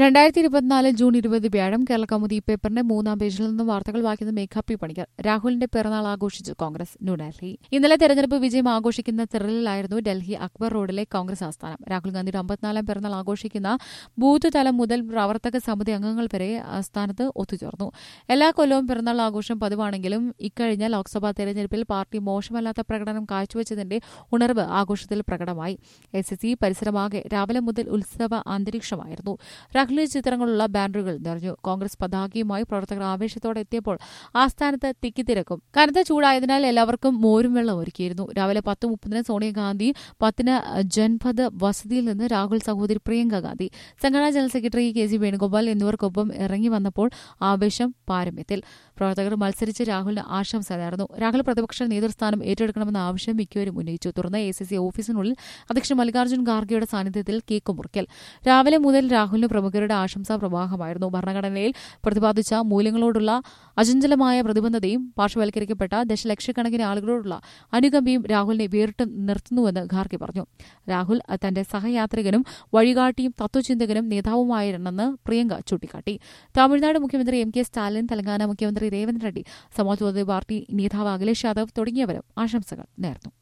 രണ്ടായിരത്തി ഇരുപത്തിനാല് ജൂൺ ഇരുപത് വ്യാഴം കേരള കൗമുദി പേപ്പറിന്റെ മൂന്നാം പേജിൽ നിന്നും വാർത്തകൾ വായിക്കുന്ന മേഘ പി പണിക്കർ രാഹുലിന്റെ പിറന്നാൾ ആഘോഷിച്ചു കോൺഗ്രസ് ന്യൂഡൽഹി ഇന്നലെ തെരഞ്ഞെടുപ്പ് വിജയം ആഘോഷിക്കുന്ന തിരലിലായിരുന്നു ഡൽഹി അക്ബർ റോഡിലെ കോൺഗ്രസ് ആസ്ഥാനം രാഹുൽ ഗാന്ധിയുടെ അമ്പത്തിനാലാം പിറന്നാൾ ആഘോഷിക്കുന്ന ബൂത്ത് തലം മുതൽ പ്രവർത്തക സമിതി അംഗങ്ങൾ വരെ ആസ്ഥാനത്ത് ഒത്തുചേർന്നു എല്ലാ കൊല്ലവും പിറന്നാൾ ആഘോഷം പതിവാണെങ്കിലും ഇക്കഴിഞ്ഞ ലോക്സഭാ തെരഞ്ഞെടുപ്പിൽ പാർട്ടി മോശമല്ലാത്ത പ്രകടനം കാഴ്ചവെച്ചതിന്റെ ഉണർവ് ആഘോഷത്തിൽ പ്രകടമായി എസ് എസ് സി പരിസരമാകെ രാവിലെ മുതൽ ഉത്സവ അന്തരീക്ഷമായിരുന്നു രാഹുലിന്റെ ചിത്രങ്ങളുള്ള ബാനറുകൾ നിറഞ്ഞു കോൺഗ്രസ് പതാകയുമായി പ്രവർത്തകർ ആവേശത്തോടെ എത്തിയപ്പോൾ ആസ്ഥാനത്ത് തിക്കിത്തിരക്കും കനത്ത ചൂടായതിനാൽ എല്ലാവർക്കും മോരും വെള്ളം ഒരുക്കിയിരുന്നു രാവിലെ പത്ത് മുപ്പതിന് സോണിയാഗാന്ധി പത്തിന് ജൻപത് വസതിയിൽ നിന്ന് രാഹുൽ സഹോദരി പ്രിയങ്ക ഗാന്ധി സംഘടനാ general secretary K C Venugopal എന്നിവർക്കൊപ്പം ഇറങ്ങി വന്നപ്പോൾ ആവേശം പാരമ്യത്തിൽ പ്രവർത്തകർ മത്സരിച്ച് രാഹുലിന് ആശംസ നേർന്നു രാഹുൽ പ്രതിപക്ഷ നേതൃസ്ഥാനം ഏറ്റെടുക്കണമെന്ന ആവശ്യം മിക്കവരും ഉന്നയിച്ചു തുടർന്ന് എ സി സി ഓഫീസിനുള്ളിൽ അധ്യക്ഷൻ മല്ലികാർജ്ജുൻ ഖാർഗെയുടെ സാന്നിധ്യത്തിൽ കേക്ക് മുറിക്കൽ രാവിലെ മുതൽ രാഹുലിന് പ്രമുഖരുടെ ആശംസാ പ്രവാഹമായിരുന്നു ഭരണഘടനയിൽ പ്രതിപാദിച്ച മൂല്യങ്ങളോടുള്ള അചഞ്ചലമായ പ്രതിബദ്ധതയും പാർശ്വവൽക്കരിക്കപ്പെട്ട ദശലക്ഷക്കണക്കിന് ആളുകളോടുള്ള അനുകമ്പയും രാഹുലിനെ വേറിട്ട് നിർത്തുന്നുവെന്ന് ഖാർഗെ പറഞ്ഞു രാഹുൽ തന്റെ സഹയാത്രികനും വഴികാട്ടിയും തത്വചിന്തകനും നേതാവുമായിരുന്നെന്ന് പ്രിയങ്ക ചൂണ്ടിക്കാട്ടി തമിഴ്നാട് മുഖ്യമന്ത്രി എം കെ സ്റ്റാലിൻ തെലങ്കാന മുഖ്യമന്ത്രി രേവന്ത് റെഡ്ഡി സമാജ്വാദി പാർട്ടി നേതാവ് അഖിലേഷ് യാദവ് തുടങ്ങിയവരും ആശംസകൾ നേർന്നു